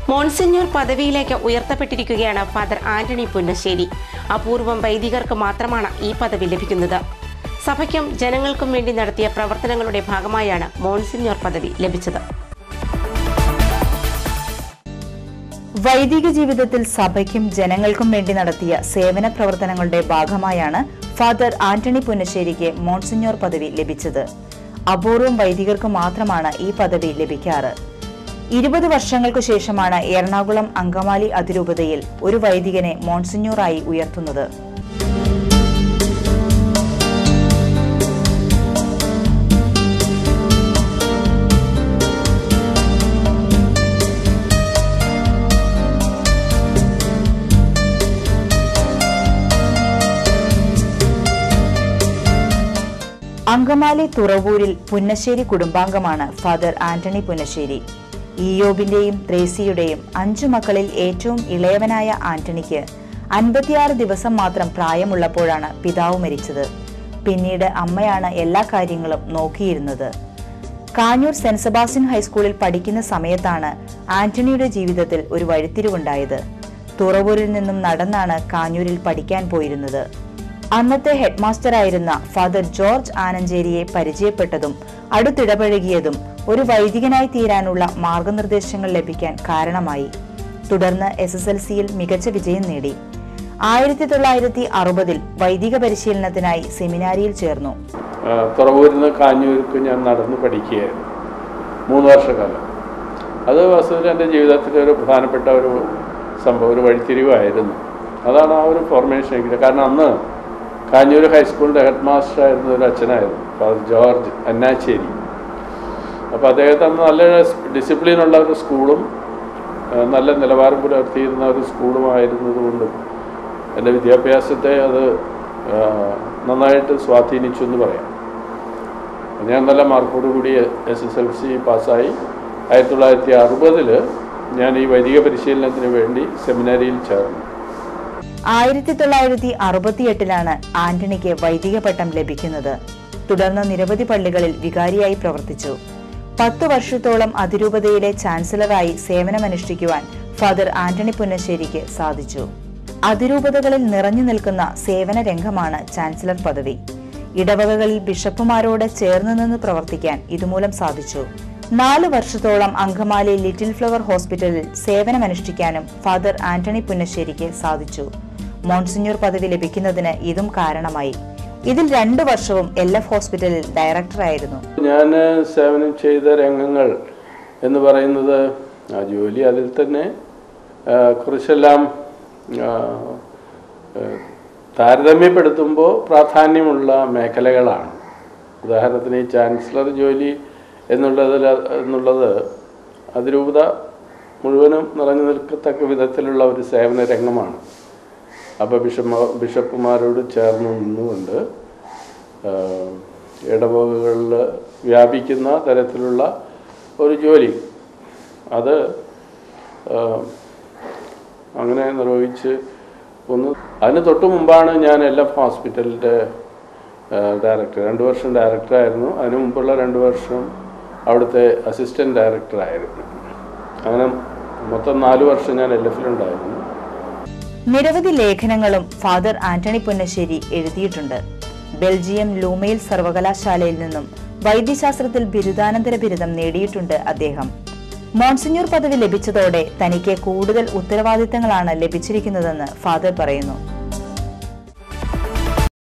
Monsignor പദവിയിലേക്ക് ഉയർത്തപ്പെട്ടിരിക്കുകയാണ് father Antony പുന്നശ്ശേരി അപൂർവം വൈദികർക്ക് മാത്രമാണ് ഈ പദവി ലഭിക്കുന്നത് സഭയ്ക്കും ജനങ്ങൾക്കും വേണ്ടി നടത്തിയ പ്രവർത്തനങ്ങളുടെ ഭാഗമായാണ് മോൺസിഞ്ഞൂർ പദവി ലഭിച്ചത് വൈദിക ജീവിതത്തിൽ സഭയ്ക്കും ജനങ്ങൾക്കും വേണ്ടി നടത്തിയ സേവന പ്രവർത്തനങ്ങളുടെ ഭാഗമായാണ് ഫാദർ ആന്റണി പുന്നശ്ശേരിക്ക് മോൺസിഞ്ഞോർ പദവി ലഭിച്ചത് അപൂർവം വൈദികർക്ക് മാത്രമാണ് ഈ പദവി ലഭിക്കാറ് ഇരുപത് വർഷങ്ങൾക്കു ശേഷമാണ് എറണാകുളം അങ്കമാലി അതിരൂപതയിൽ ഒരു വൈദികനെ മോൺസിഞ്ഞോറായി ഉയർത്തുന്നത് അങ്കമാലി തുറവൂരിൽ പുന്നശ്ശേരി കുടുംബാംഗമാണ് ഫാദർ ആന്റണി പുന്നശ്ശേരി ഇയോബിന്റെയും ത്രേസിയുടെയും അഞ്ചു മക്കളിൽ ഏറ്റവും ഇളയവനായ ആന്റണിക്ക് അൻപത്തിയാറ് ദിവസം മാത്രം പ്രായമുള്ളപ്പോഴാണ് പിതാവ് മരിച്ചത് പിന്നീട് അമ്മയാണ് എല്ലാ കാര്യങ്ങളും നോക്കിയിരുന്നത് കാഞ്ഞൂർ സെന്റ് സെബാസ്റ്റ്യൻ ഹൈസ്കൂളിൽ പഠിക്കുന്ന സമയത്താണ് ആന്റണിയുടെ ജീവിതത്തിൽ ഒരു വഴിത്തിരിവുണ്ടായത് തുറവൂരിൽ നിന്നും നടന്നാണ് കാഞ്ഞൂരിൽ പഠിക്കാൻ പോയിരുന്നത് അന്നത്തെ ഹെഡ്മാസ്റ്ററായിരുന്ന ഫാദർ ജോർജ് ആനഞ്ചേരിയെ പരിചയപ്പെട്ടതും അടുത്തിടപഴകിയതും ഒരു വൈദികനായി തീരാനുള്ള മാർഗനിർദ്ദേശങ്ങൾ ലഭിക്കാൻ കാരണമായി തുടർന്ന് എസ് എസ് എൽ സിയിൽ മികച്ച വിജയം നേടി ആയിരത്തി തൊള്ളായിരത്തി അറുപതിൽ വൈദിക പരിശീലനത്തിനായി സെമിനാരിയിൽ ചേർന്നു ആ, തുറവൂരിൽ നിന്ന് കാഞ്ഞൂർക്ക് ഞാൻ നടന്ന് പഠിക്കുകയായിരുന്നു മൂന്ന് വർഷക്കാലം അത് വസ്തുവിൽ എൻ്റെ ജീവിതത്തിലെ ഒരു പ്രധാനപ്പെട്ട ഒരു സംഭവം ഒരു വഴിത്തിരിവായിരുന്നു അതാണ് ആ ഒരു ഫോർമേഷൻ എങ്കിലും കാരണം അന്ന് കാഞ്ഞൂർ ഹൈസ്കൂളിൻ്റെ ഹെഡ് മാസ്റ്റർ ആയിരുന്ന ഒരു അച്ഛനായിരുന്നു ഫാദർ ജോർജ് അന്നാച്ചേരി അപ്പോൾ അദ്ദേഹത്തെ അന്ന് നല്ല ഡിസിപ്ലിനുള്ള ഒരു സ്കൂളും ആ, നല്ല നിലവാരം പുലർത്തിയിരുന്ന ഒരു സ്കൂളുമായിരുന്നതുകൊണ്ടും എൻ്റെ വിദ്യാഭ്യാസത്തെ അത് ആ, നന്നായിട്ട് സ്വാധീനിച്ചു എന്ന് പറയാം ഞാൻ നല്ല മാർക്കോട് കൂടി എസ് എസ് എൽ സി പാസ്സായി ആയിരത്തി തൊള്ളായിരത്തി അറുപതിൽ ഞാൻ ഈ വൈദിക പരിശീലനത്തിന് വേണ്ടി സെമിനാരിയിൽ ചേർന്നു ആയിരത്തി തൊള്ളായിരത്തി അറുപത്തിയെട്ടിലാണ് ആന്റണിക്ക് വൈദിക പട്ടം ലഭിക്കുന്നത് തുടർന്ന് നിരവധി പള്ളികളിൽ വികാരിയായി പ്രവർത്തിച്ചു പത്തു വർഷത്തോളം അതിരൂപതയിലെ ചാൻസലറായി സേവനമനുഷ്ഠിക്കുവാൻ ഫാദർ ആന്റണി പുന്നശ്ശേരിക്ക് സാധിച്ചു അതിരൂപതകളിൽ നിറഞ്ഞു നിൽക്കുന്ന സേവന രംഗമാണ് ചാൻസലർ പദവി ഇടവകകളിൽ ബിഷപ്പുമാരോട് ചേർന്ന് നിന്ന് പ്രവർത്തിക്കാൻ ഇതുമൂലം സാധിച്ചു നാല് വർഷത്തോളം അങ്കമാലി ലിറ്റിൽ ഫ്ലവർ ഹോസ്പിറ്റലിൽ സേവനമനുഷ്ഠിക്കാനും ഫാദർ ആന്റണി പുന്നശ്ശേരിക്ക് സാധിച്ചു മോൺസിഞ്ഞൂർ പദവി ലഭിക്കുന്നതിന് ഇതും കാരണമായി ഇതിൽ രണ്ടു വർഷവും എൽ എഫ് ഹോസ്പിറ്റലിൽ ഡയറക്ടറായിരുന്നു ഞാൻ സേവനം ചെയ്ത രംഗങ്ങൾ എന്ന് പറയുന്നത് ആ ജോലി അതിൽ തന്നെ ആ, കുറച്ചെല്ലാം ആ, ആ, താരതമ്യപ്പെടുത്തുമ്പോൾ പ്രാധാന്യമുള്ള മേഖലകളാണ് ഉദാഹരണത്തിന് ഈ ചാൻസലർ ജോലി എന്നുള്ളതിൽ എന്നുള്ളത് അതിരൂപത മുഴുവനും നിറഞ്ഞു നിൽക്കത്തക്ക വിധത്തിലുള്ള ഒരു സേവന രംഗമാണ് അപ്പോൾ ബിഷപ്പ് ബിഷപ്പുമാരോട് ചേർന്ന് നിന്നുകൊണ്ട് ആ, ഇടവകകളിൽ വ്യാപിക്കുന്ന തരത്തിലുള്ള ഒരു ജോലി അത് ആ, അങ്ങനെ നിർവഹിച്ച് ഒന്ന് അതിന് തൊട്ട് മുമ്പാണ് ഞാൻ എൽ എഫ് ഹോസ്പിറ്റലിൻ്റെ ഡയറക്ടർ രണ്ട് വർഷം ഡയറക്ടറായിരുന്നു അതിന് മുമ്പുള്ള രണ്ട് വർഷം അവിടുത്തെ അസിസ്റ്റൻറ്റ് ഡയറക്ടറായിരുന്നു അങ്ങനെ മൊത്തം നാല് വർഷം ഞാൻ എൽ എഫിലുണ്ടായിരുന്നു നിരവധി ലേഖനങ്ങളും ഫാദർ ആന്റണി പുന്നശ്ശേരി എഴുതിയിട്ടുണ്ട് ബെൽജിയം ലൂമയിൽ സർവകലാശാലയിൽ നിന്നും വൈദ്യശാസ്ത്രത്തിൽ ബിരുദാനന്തര ബിരുദം നേടിയിട്ടുണ്ട് അദ്ദേഹം മോൺസിഞ്ഞൂർ പദവി ലഭിച്ചതോടെ തനിക്ക് കൂടുതൽ ഉത്തരവാദിത്തങ്ങളാണ് ലഭിച്ചിരിക്കുന്നതെന്ന് ഫാദർ പറയുന്നു